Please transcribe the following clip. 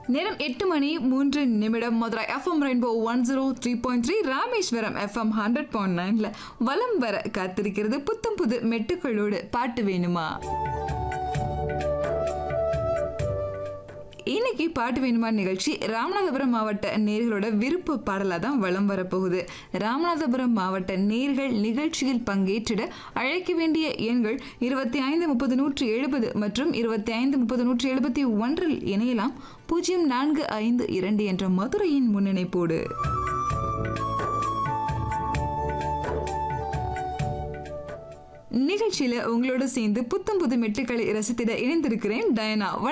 நேரம் எட்டு மணி மூன்று நிமிடம் Madurai FM rainbow one zero three point three Rameswaram FM hundred point நைன்ல வலம் வர காத்திருக்கிறது புத்தம் புது மெட்டுக்களோடு பாட்டு வேணுமா இன்னைக்கு பாட்டு வேணுமா நிகழ்ச்சி ராமநாதபுரம் மாவட்ட நேர்களோட விருப்ப பாடலாக தான் வலம் வரப்போகுது ராமநாதபுரம் மாவட்ட நேர்கள் நிகழ்ச்சியில் பங்கேற்றிட அழைக்க வேண்டிய எண்கள் இருபத்தி ஐந்து முப்பது நூற்றி எழுபது மற்றும் இருபத்தி ஐந்து முப்பது நூற்றி எழுபத்தி ஒன்றில் இணையலாம் பூஜ்ஜியம் நான்கு ஐந்து இரண்டு என்ற மதுரையின் முன்னிணைப்போடு நிகழ்ச்சியில உங்களோட சேர்ந்து புத்தம் புது மெட்டுக்களை ரசித்திட இணைந்திருக்கிறேன் டயனா